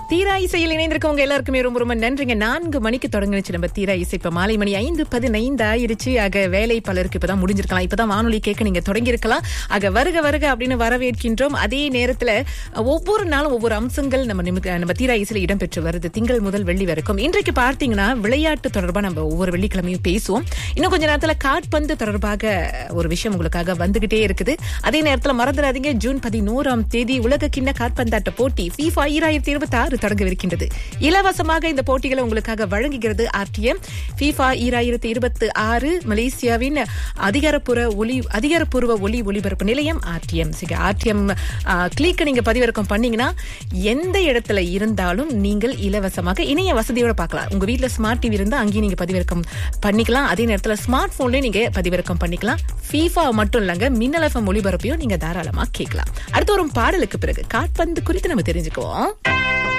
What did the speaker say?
தீரா இசையில் இணைந்திருக்கவங்க எல்லாருக்குமே ரொம்ப ரொம்ப நன்றிங்க நான்கு மணிக்கு தொடங்குச்சு நம்ம தீரா இசை இப்ப மாலை மணி ஐந்து பதினைந்து ஆயிருச்சு ஆக வேலை பலருக்கு இப்பதான் முடிஞ்சிருக்கலாம் இப்பதான் வானொலி கேட்க நீங்க தொடங்கி இருக்கலாம் ஆக வருக வருக அப்படின்னு வரவேற்கின்றோம் அதே நேரத்துல ஒவ்வொரு நாளும் ஒவ்வொரு அம்சங்கள் நம்ம நிமிக்க- நம்ம தீரா இசையில இடம்பெற்று வருது திங்கள் முதல் வெள்ளி வரைக்கும் இன்றைக்கு பார்த்தீங்கன்னா விளையாட்டு தொடர்பா நம்ம ஒவ்வொரு வெள்ளிக்கிழமையும் பேசுவோம் இன்னும் கொஞ்ச நேரத்துல காட்பந்து தொடர்பாக ஒரு விஷயம் உங்களுக்காக வந்துகிட்டே இருக்குது அதே நேரத்துல மறந்துடாதீங்க ஜூன் பதினோராம் தேதி உலக கிண்ண காட்பந்தாட்ட போட்டி FIFA ஈராயிரத்தி இருபத்தி ஆறு தொடங்கவிருக்கின்றது இலவசமாக இந்த போட்டிகளை உங்களுக்காக வழங்குகிறது ஆர்டிஎம் FIFA ஈராயிரத்தி இருபத்தி ஆறு மலேசியாவின் அதிகாரப்பூர்வ ஒலி அதிகாரப்பூர்வ ஒலி ஒலிபரப்பு நிலையம் ஆர்டிஎம் ஆர்டிஎம் கிளிக்க நீங்க பதிவிறக்கம் பண்ணீங்கன்னா எந்த இடத்துல இருந்தாலும் நீங்கள் இலவசமாக இணைய வசதியோட பார்க்கலாம் உங்க வீட்ல ஸ்மார்ட் டிவி இருந்தா அங்கேயும் நீங்க பதிவிறக்கம் பண்ணிக்கலாம் அதே நேரத்துல ஸ்மார்ட் போன்லயும் நீங்க பதிவிறக்கம் பண்ணிக்கலாம் FIFA மட்டும் இல்லங்க மின்னலஃபம் ஒளிபரப்பையும் நீங்க தாராளமா கேட்கலாம் அடுத்து வரும் பாடலுக்கு பிறகு காட்பந்து குறித்து நம்ம தெரிஞ்சுக்குவோம்